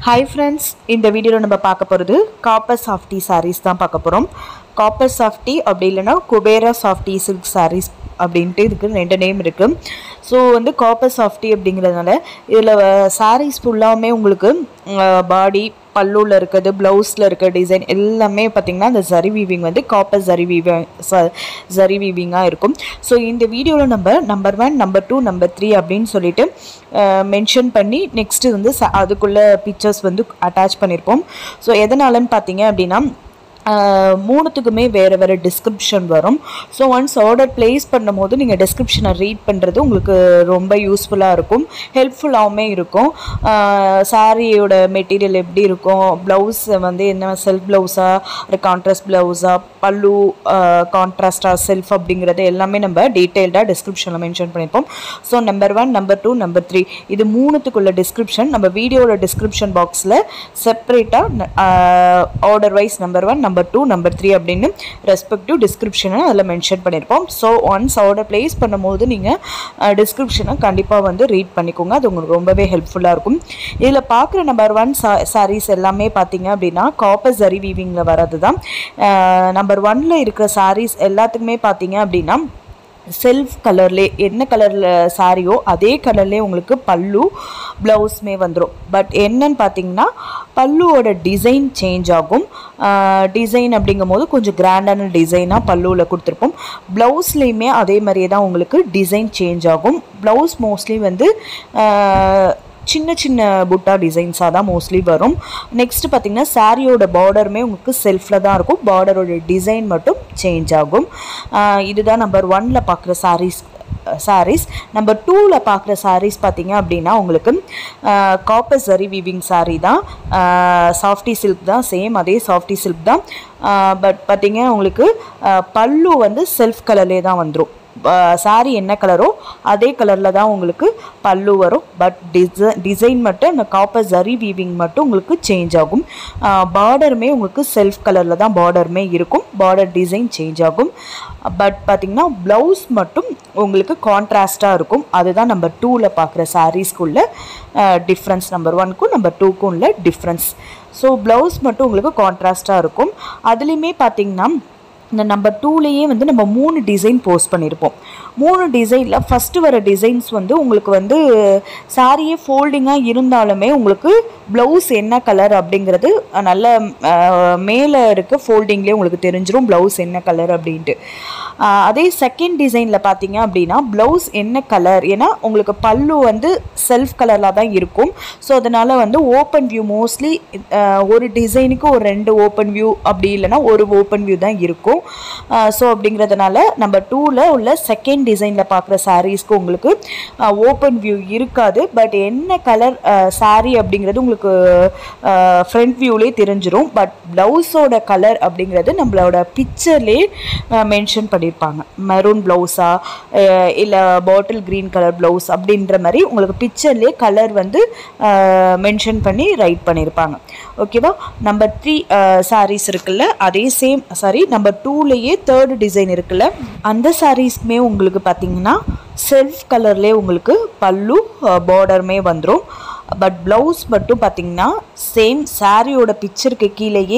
hi friends இந்த வீடியோவில் நம்ம பார்க்க போகிறது காப்பர் சாஃப்டி sarees தான் பார்க்க போகிறோம் காப்பர் சாஃப்டி அப்படி இல்லைன்னா குபேரா சாஃப்டி சில்க் sarees அப்படின்ட்டு இதுக்கு ரெண்டு நேம் இருக்குது ஸோ வந்து காப்பர் சாஃப்டி அப்படிங்கிறதுனால இதில் sarees ஃபுல்லாமே உங்களுக்கு பாடி பல்லுவில் இருக்கிறது ப்ளவுஸில் இருக்க டிசைன் எல்லாமே பார்த்திங்கன்னா அந்த ஜரி வீவிங் வந்து காப்பர் ஜரி வீவிங் ஜரி வீவிங்காக இருக்கும் ஸோ இந்த வீடியோவில் நம்ம number one number two number three அப்படின்னு சொல்லிட்டு மென்ஷன் பண்ணி நெக்ஸ்ட்டு வந்து ச அதுக்குள்ளே பிக்சர்ஸ் வந்து அட்டாச் பண்ணியிருப்போம் ஸோ எதனாலன்னு பார்த்தீங்க அப்படின்னா ஆஹ் மூணுத்துக்குமே வேறு வேறு டிஸ்கிரிப்ஷன் வரும் ஸோ ஒன்ஸ் ஆர்டர் ப்ளேஸ் பண்ணும்போது நீங்கள் டிஸ்கிரிப்ஷனை ரீட் பண்ணுறது உங்களுக்கு ரொம்ப யூஸ்ஃபுல்லாக இருக்கும் ஹெல்ப்ஃபுல்லாகவுமே இருக்கும் சாரியோட மெட்டீரியல் எப்படி இருக்கும் ப்ளவுஸ் வந்து என்ன செல்ஃப் ப்ளவுஸா கான்ட்ராஸ்ட் ப்ளவுஸா பல்லு கான்ட்ராஸ்டாக செல்ஃப் அப்படிங்கிறது எல்லாமே நம்ம டீட்டெயில்டாக டிஸ்கிரிப்ஷனில் மென்ஷன் பண்ணியிருப்போம் so number one number two number three இது மூணுத்துக்குள்ள டிஸ்கிரிப்ஷன் நம்ம வீடியோட டிஸ்கிரிப்ஷன் பாக்ஸில் செப்பரேட்டாக order wise number one number two number three அப்படின்னு ரெஸ்பெக்டிவ் டிஸ்கிரிப்ஷனை அதில் மென்ஷன் பண்ணியிருப்போம் ஸோ ஒன்ஸ் ஆர்டர் ப்ளேஸ் பண்ணும்போது நீங்கள் டிஸ்கிரிப்ஷனை கண்டிப்பாக வந்து ரீட் பண்ணிக்கோங்க அது உங்களுக்கு ரொம்பவே ஹெல்ப்ஃபுல்லாக இருக்கும் இதில் பார்க்குற நம்பர் ஒன் சா சாரீஸ் எல்லாமே பார்த்தீங்க அப்படின்னா காப்பர் ஜரி வீவிங்கில் வர்றது தான் நம்பர் ஒனில் இருக்கிற சாரீஸ் எல்லாத்துக்குமே பார்த்தீங்க அப்படின்னா செல்ஃப் கலர்லே என்ன கலரில் சாரியோ அதே கலர்லேயே உங்களுக்கு பல்லு ப்ளவுஸ்மே வந்துடும் பட் என்னன்னு பார்த்தீங்கன்னா பல்லுவோட டிசைன் சேஞ்ச் ஆகும் டிசைன் அப்படிங்கும் போது கொஞ்சம் கிராண்டான டிசைனாக பல்லுவில் கொடுத்துருப்போம் ப்ளவுஸ்லேயுமே அதே மாதிரியே தான் உங்களுக்கு டிசைன் சேஞ்ச் ஆகும் ப்ளவுஸ் மோஸ்ட்லி வந்து சின்ன சின்ன புட்டா டிசைன்ஸாக தான் மோஸ்ட்லி வரும் நெக்ஸ்ட் பார்த்திங்கன்னா சாரியோட பார்டருமே உங்களுக்கு செல்ஃபில் தான் இருக்கும் பார்டரோட டிசைன் மட்டும் சேஞ்ச் ஆகும் இதுதான் நம்பர் ஒனில் பார்க்குற சாரீஸ் சாரீஸ் நம்பர் டூவில் பார்க்குற சாரீஸ் பார்த்தீங்க அப்படின்னா உங்களுக்கு காப்பர் சரி வீவிங் சாரீ தான் சாஃப்டி சில்க் தான் சேம் அதே சாஃப்டி சில்க் தான் பட் பார்த்தீங்க உங்களுக்கு பல்லு வந்து செல்ஃப் கலர்லே தான் வந்துடும் சாரி என்ன கலரோ அதே கலரில் தான் உங்களுக்கு பல்லு வரும் பட் டிசை டிசைன் மட்டும் அந்த காப்பர் ஜரி வீவிங் மட்டும் உங்களுக்கு சேஞ்ச் ஆகும் பார்டருமே உங்களுக்கு செல்ஃப் கலரில் தான் பார்டருமே இருக்கும் பார்டர் டிசைன் சேஞ்ச் ஆகும் பட் பார்த்திங்கன்னா ப்ளவுஸ் மட்டும் உங்களுக்கு கான்ட்ராஸ்ட்டாக இருக்கும் அதுதான் நம்பர் டூவில் பார்க்குற சாரீஸ்க்குள்ள டிஃப்ரென்ஸ் நம்பர் ஒன்க்கும் நம்பர் டூக்கும் உள்ள டிஃப்ரென்ஸ் ஸோ ப்ளவுஸ் மட்டும் உங்களுக்கு கான்ட்ராஸ்ட்டாக இருக்கும் அதுலேயுமே பார்த்திங்கன்னா இந்த நம்பர் டூலேயே வந்து நம்ம மூணு டிசைன் போஸ்ட் பண்ணியிருப்போம் மூணு டிசைனில் ஃபஸ்ட்டு வர டிசைன்ஸ் வந்து உங்களுக்கு வந்து சாரியே ஃபோல்டிங்காக இருந்தாலுமே உங்களுக்கு ப்ளவுஸ் என்ன கலர் அப்படிங்கிறது நல்ல மேலே இருக்க ஃபோல்டிங்லேயே உங்களுக்கு தெரிஞ்சிடும் ப்ளவுஸ் என்ன கலர் அப்படின்ட்டு அதே செகண்ட் டிசைனில் பார்த்தீங்க அப்படின்னா ப்ளவுஸ் என்ன கலர் ஏன்னா உங்களுக்கு பல்லு வந்து செல்ஃப் கலரில் தான் இருக்கும் ஸோ அதனால் வந்து ஓப்பன் வியூ மோஸ்ட்லி ஒரு டிசைனுக்கு ஒரு ரெண்டு ஓப்பன் வியூ அப்படி இல்லைன்னா ஒரு ஓப்பன் வியூ தான் இருக்கும் ஸோ அப்படிங்கிறதுனால நம்ம டூவில் உள்ள செகண்ட் டிசைனில் பார்க்குற சாரீஸ்க்கு உங்களுக்கு ஓப்பன் வியூ இருக்காது பட் என்ன கலர் சாரீ அப்படிங்கிறது உங்களுக்கு ஃப்ரண்ட் வியூலே தெரிஞ்சிடும் பட் ப்ளவுஸோட கலர் அப்படிங்கிறது நம்மளோட பிக்சர்லேயே மென்ஷன் பண்ணியிருப்பாங்க மெரூன் ப்ளவுஸா இல்லை பாட்டில் க்ரீன் கலர் ப்ளவுஸ் அப்படின்ற மாதிரி உங்களுக்கு பிக்சர்லேயே கலர் வந்து மென்ஷன் பண்ணி ரைட் பண்ணியிருப்பாங்க ஓகேவா நம்பர் த்ரீ சாரீஸ் இருக்குல்ல அதே சேம் சாரி நம்பர் டூலேயே தேர்டு டிசைன் இருக்குல்ல அந்த சாரீஸ்க்குமே உங்களுக்கு பார்த்தீங்கன்னா செல்ஃப் கலர்லேயே உங்களுக்கு பல்லு பார்டருமே வந்துடும் பட் ப்ளவுஸ் மட்டும் பார்த்திங்கன்னா சேம் சாரியோட பிக்சருக்கு கீழேயே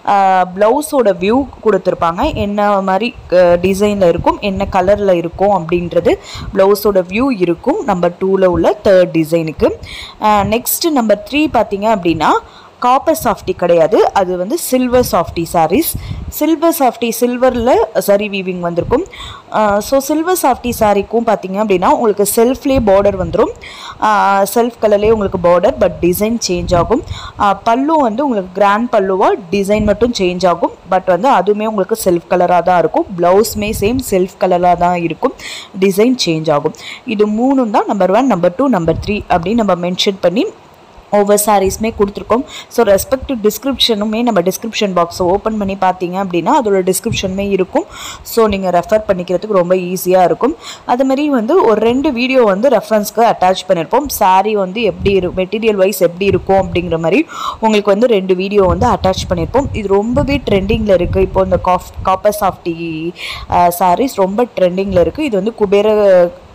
ப்ளவுஸோட வியூ கொடுத்துருப்பாங்க என்ன மாதிரி டிசைனில் இருக்கும் என்ன கலரில் இருக்கும் அப்படின்றது ப்ளவுஸோட வியூ இருக்கும் நம்பர் டூவில் உள்ள தேர்ட் டிசைனுக்கு நெக்ஸ்ட்டு நம்பர் த்ரீ பார்த்திங்க அப்படின்னா காப்பர் சாஃப்டி கிடையாது அது வந்து silver softy saris silver softy சில்வரில் சரி வீவிங் வந்திருக்கும் ஸோ சில்வர் சாஃப்டி சாரிக்கும் பார்த்தீங்க அப்படின்னா உங்களுக்கு செல்ஃப்லேயே பார்டர் வந்துடும் செல்ஃப் கலர்லேயே உங்களுக்கு பார்டர் பட் டிசைன் சேஞ்ச் ஆகும் பல்லு வந்து உங்களுக்கு கிராண்ட் பல்லுவாக டிசைன் மட்டும் சேஞ்ச் ஆகும் பட் வந்து அதுவுமே உங்களுக்கு செல்ஃப் கலராக தான் இருக்கும் ப்ளவுஸுமே சேம் செல்ஃப் கலராக தான் இருக்கும் டிசைன் சேஞ்ச் ஆகும் இது மூணும் தான் number one number two number three அப்படின்னு நம்ம மென்ஷன் பண்ணி ஒவ்வொரு சாரீஸுமே கொடுத்துருக்கோம் ஸோ ரெஸ்பெக்டிவ் டிஸ்கிரிப்ஷனுமே நம்ம டிஸ்கிரிப்ஷன் பாக்ஸை ஓப்பன் பண்ணி பார்த்தீங்க அப்படின்னா அதோட டிஸ்கிரிப்ஷனுமே இருக்கும் ஸோ நீங்கள் ரெஃபர் பண்ணிக்கிறதுக்கு ரொம்ப ஈஸியாக இருக்கும் அது மாதிரி வந்து ஒரு ரெண்டு வீடியோ வந்து ரெஃபரன்ஸ்க்கு அட்டாச் பண்ணியிருப்போம் சாரீ வந்து எப்படி இரு மெட்டீரியல் வைஸ் எப்படி இருக்கும் அப்படிங்கிற மாதிரி உங்களுக்கு வந்து ரெண்டு வீடியோ வந்து அட்டாச் பண்ணியிருப்போம் இது ரொம்பவே ட்ரெண்டிங்கில் இருக்குது இப்போ இந்த காஃப் காப்பர் சாஃப்டி சாரீஸ் ரொம்ப ட்ரெண்டிங்கில் இருக்குது இது வந்து குபேர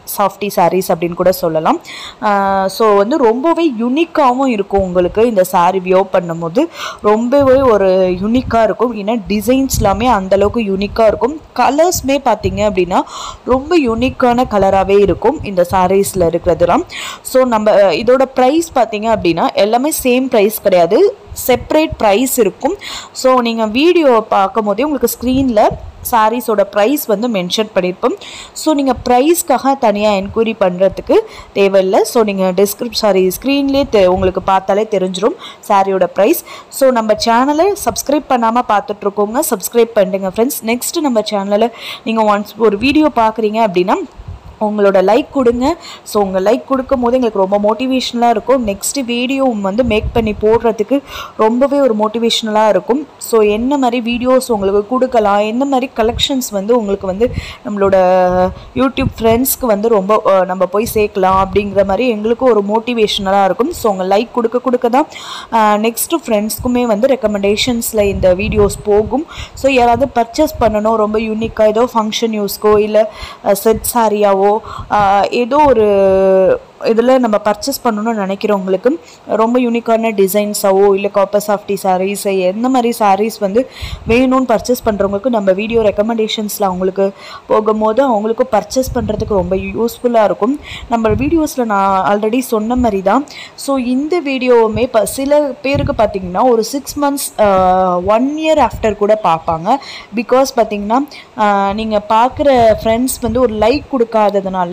சாஃப்டி sarees அப்படின்னு கூட சொல்லலாம் ஸோ வந்து ரொம்பவே யூனிக்காகவும் இருக்கும் உங்களுக்கு இந்த saree வியோ பண்ணும்போது ரொம்பவே ஒரு யூனிக்காக இருக்கும் ஏன்னா டிசைன்ஸ் எல்லாமே அந்தளவுக்கு யூனிக்காக இருக்கும் கலர்ஸ்மே பார்த்தீங்க அப்படின்னா ரொம்ப யூனிக்கான கலராகவே இருக்கும் இந்த சாரீஸில் இருக்கிறதுலாம் ஸோ நம்ம அஹ், இதோட ப்ரைஸ் பார்த்தீங்க அப்படின்னா எல்லாமே சேம் ப்ரைஸ் கிடையாது செப்பரேட் ப்ரைஸ் இருக்கும் ஸோ நீங்கள் வீடியோ பார்க்கும் போதே உங்களுக்கு ஸ்க்ரீனில் சாரீஸோட ப்ரைஸ் வந்து மென்ஷன் பண்ணியிருப்போம் ஸோ நீங்கள் ப்ரைஸ்க்காக தனியாக என்கொயரி பண்ணுறதுக்கு தேவையில்லை ஸோ நீங்கள் டிஸ்கிரிப் சாரி ஸ்க்ரீன்லேயே தெ உங்களுக்கு பார்த்தாலே தெரிஞ்சிடும் சாரியோட ப்ரைஸ் ஸோ நம்ம சேனலை சப்ஸ்கிரைப் பண்ணாமல் பார்த்துட்ருக்கோங்க சப்ஸ்கிரைப் பண்ணுங்க ஃப்ரெண்ட்ஸ் நெக்ஸ்ட் நம்ம சேனலில் நீங்கள் ஒன்ஸ் ஒரு வீடியோ பார்க்குறீங்க அப்படின்னா உங்களோட லைக் கொடுங்க ஸோ உங்கள் லைக் கொடுக்கும் போது எங்களுக்கு ரொம்ப மோட்டிவேஷ்னலாக இருக்கும் நெக்ஸ்ட் வீடியோ வந்து மேக் பண்ணி போடுறதுக்கு ரொம்பவே ஒரு மோட்டிவேஷ்னலாக இருக்கும் ஸோ என்ன மாதிரி வீடியோஸ் உங்களுக்கு கொடுக்கலாம் என்ன மாதிரி கலெக்ஷன்ஸ் வந்து உங்களுக்கு வந்து நம்மளோட யூடியூப் ஃப்ரெண்ட்ஸ்க்கு வந்து ரொம்ப அஹ், நம்ம போய் சேர்க்கலாம் அப்படிங்கிற மாதிரி எங்களுக்கும் ஒரு மோட்டிவேஷ்னலாக இருக்கும் ஸோ உங்கள் லைக் கொடுக்க கொடுக்க தான் நெக்ஸ்ட்டு ஃப்ரெண்ட்ஸ்க்குமே வந்து ரெக்கமெண்டேஷன்ஸில் இந்த வீடியோஸ் போகும் ஸோ யாராவது பர்ச்சேஸ் பண்ணணும் ரொம்ப யூனிக்காக ஏதோ ஃபங்க்ஷன் யூஸ்க்கோ இல்லை செட் சாரியாவோ ஏதோ ஒரு இதில் நம்ம பர்ச்சேஸ் பண்ணணும்னு நினைக்கிறவங்களுக்கு ரொம்ப யூனிக்கான டிசைன்ஸாவோ இல்லை காப்பர் சாஃப்டி சாரீஸ் எந்த மாதிரி சாரீஸ் வந்து வேணும்னு பர்ச்சேஸ் பண்ணுறவங்களுக்கு நம்ம வீடியோ ரெக்கமெண்டேஷன்ஸில் அவங்களுக்கு போகும்போது அவங்களுக்கும் பர்ச்சேஸ் பண்ணுறதுக்கு ரொம்ப யூஸ்ஃபுல்லாக இருக்கும் நம்ம வீடியோஸில் நான் ஆல்ரெடி சொன்ன மாதிரி தான் ஸோ இந்த வீடியோவுமே இப்போ சில பேருக்கு பார்த்தீங்கன்னா ஒரு six months one year after கூட பார்ப்பாங்க பிகாஸ் பார்த்தீங்கன்னா நீங்கள் பார்க்குற ஃப்ரெண்ட்ஸ் வந்து ஒரு லைக் கொடுக்காததுனால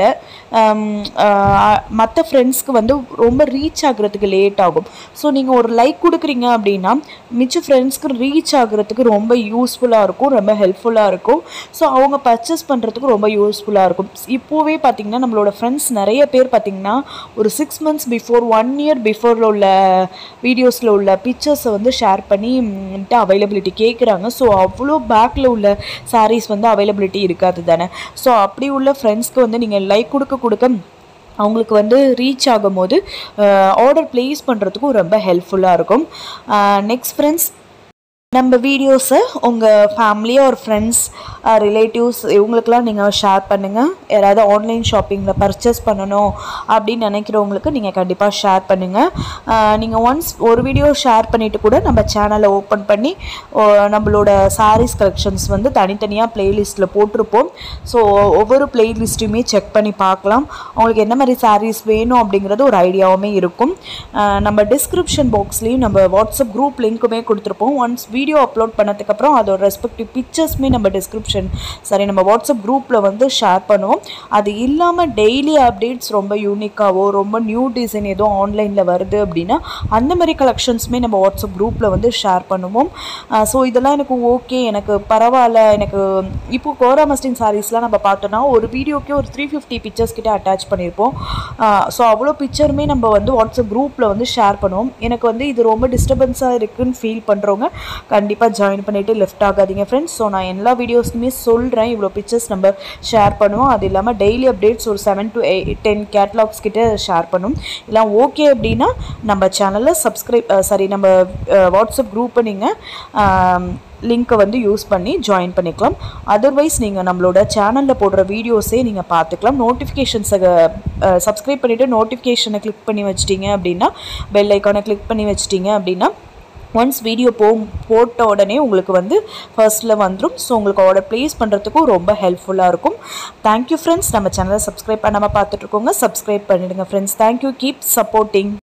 மற்ற ஃப்ரெண்ட்ஸ்க்கு வந்து ரொம்ப ரீச் ஆகுறதுக்கு லேட் ஆகும் ஸோ நீங்கள் ஒரு லைக் கொடுக்குறீங்க அப்படின்னா மிச்ச ஃப்ரெண்ட்ஸ்க்கு ரீச் ஆகுறதுக்கு ரொம்ப யூஸ்ஃபுல்லாக இருக்கும் ரொம்ப ஹெல்ப்ஃபுல்லாக இருக்கும் ஸோ அவங்க பர்ச்சேஸ் பண்ணுறதுக்கு ரொம்ப யூஸ்ஃபுல்லாக இருக்கும் இப்போவே பார்த்தீங்கன்னா நம்மளோட ஃப்ரெண்ட்ஸ் நிறைய பேர் பார்த்தீங்கன்னா ஒரு six months before one year பிஃபோரில் உள்ள வீடியோஸில் உள்ள பிக்சர்ஸை வந்து ஷேர் பண்ணி அவைலபிலிட்டி கேட்குறாங்க ஸோ அவ்வளோ பேக்கில் உள்ள sarees வந்து அவைலபிலிட்டி இருக்காது தானே ஸோ அப்படி உள்ள ஃப்ரெண்ட்ஸ்க்கு வந்து நீங்கள் லைக் கொடுக்க கொடுக்க அவங்களுக்கு வந்து ரீச் ஆகும்போது ஆர்டர் ப்ளேஸ் பண்ணுறதுக்கும் ரொம்ப ஹெல்ப்ஃபுல்லாக இருக்கும் நெக்ஸ்ட் ஃப்ரெண்ட்ஸ் நம்ம வீடியோஸை உங்கள் ஃபேமிலி ஒரு ஃப்ரெண்ட்ஸ் ரிலேட்டிவ்ஸ் இவங்களுக்கெல்லாம் நீங்கள் ஷேர் பண்ணுங்கள் யாராவது ஆன்லைன் ஷாப்பிங்கில் பர்ச்சேஸ் பண்ணணும் அப்படின்னு நினைக்கிறவங்களுக்கு நீங்கள் கண்டிப்பாக ஷேர் பண்ணுங்கள் நீங்கள் ஒன்ஸ் ஒரு வீடியோ ஷேர் பண்ணிவிட்டு கூட நம்ம சேனலை ஓப்பன் பண்ணி ஓ, நம்மளோட சாரீஸ் கலெக்ஷன்ஸ் வந்து தனித்தனியாக ப்ளேலிஸ்ட்டில் போட்டிருப்போம் ஸோ ஒவ்வொரு ப்ளேலிஸ்ட்டையுமே செக் பண்ணி பார்க்கலாம் அவங்களுக்கு என்ன மாதிரி சாரீஸ் வேணும் அப்படிங்கிறது ஒரு ஐடியாவுமே இருக்கும் அஹ் நம்ம டிஸ்கிரிப்ஷன் பாக்ஸ்லேயும் நம்ம வாட்ஸ்அப் குரூப் லிங்க்குமே கொடுத்துருப்போம் ஒன்ஸ் வீடியோ அப்லோட் பண்ணதுக்கப்புறம் அதோட ரெஸ்பெக்டிவ் பிக்சர்ஸ்மே நம்ம டிஸ்கிரிப்ஷன் சரி நம்ம வாட்ஸ்அப் குரூப்பில் வந்து ஷேர் பண்ணுவோம் அது இல்லாமல் டெய்லி அப்டேட்ஸ் ரொம்ப யூனிக்காவோ ரொம்ப நியூ டிசைன் ஏதோ ஆன்லைனில் வருது அப்படின்னா அந்த மாதிரி கலெக்ஷன்ஸுமே நம்ம வாட்ஸ்அப் குரூப்பில் வந்து ஷேர் பண்ணுவோம் ஸோ இதெல்லாம் எனக்கு ஓகே எனக்கு பரவாயில்ல எனக்கு இப்போ கோரா மஸ்டின் சாரீஸ்லாம் நம்ம பார்த்தோன்னா ஒரு வீடியோக்கே ஒரு த்ரீ ஃபிஃப்டி பிக்சர்ஸ் கிட்ட அட்டாச் பண்ணியிருப்போம் ஸோ அவ்வளோ பிக்சருமே நம்ம வந்து வாட்ஸ்அப் குரூப்பில் வந்து ஷேர் பண்ணுவோம் எனக்கு வந்து இது ரொம்ப டிஸ்டர்பன்ஸாக இருக்குன்னு ஃபீல் பண்ணுறவங்க கண்டிப்பாக ஜாயின் பண்ணிவிட்டு லெஃப்ட் ஆகாதீங்க ஃப்ரெண்ட்ஸ் ஸோ நான் எல்லா வீடியோஸுமே சொல்கிறேன் இவ்வளோ பிக்சர்ஸ் நம்ம ஷேர் பண்ணுவோம் அது இல்லாமல் டெய்லி அப்டேட்ஸ் ஒரு seven to eight ten catalogs கிட்ட ஷேர் பண்ணும் எல்லாம் ஓகே அப்படின்னா நம்ம சேனலில் சப்ஸ்கிரைப் சாரி நம்ம வாட்ஸ்அப் குரூப்பை நீங்கள் லிங்க்கை வந்து யூஸ் பண்ணி ஜாயின் பண்ணிக்கலாம் அதர்வைஸ் நீங்கள் நம்மளோட சேனலில் போடுற வீடியோஸே நீங்கள் பார்த்துக்கலாம் நோட்டிஃபிகேஷன்ஸை சப்ஸ்கிரைப் பண்ணிவிட்டு நோட்டிஃபிகேஷனை கிளிக் பண்ணி வச்சிட்டிங்க அப்படின்னா பெல் ஐக்கானை கிளிக் பண்ணி வச்சிட்டிங்க அப்படின்னா ஒன்ஸ் வீடியோ போ போட்ட உடனே உங்களுக்கு வந்து ஃபர்ஸ்ட்டில் வந்துடும் ஸோ உங்களுக்கு ஆர்டர் ப்ளேஸ் பண்ணுறதுக்கும் ரொம்ப ஹெல்ப்ஃபுல்லாக இருக்கும் தேங்க்யூ ஃப்ரெண்ட்ஸ் நம்ம சேனலை சப்ஸ்கிரைப் பண்ணாமல் பார்த்துட்ருக்கோங்க சப்ஸ்கிரைப் பண்ணிடுங்க ஃப்ரெண்ட்ஸ் தேங்க்யூ கீப் சப்போர்ட்டிங்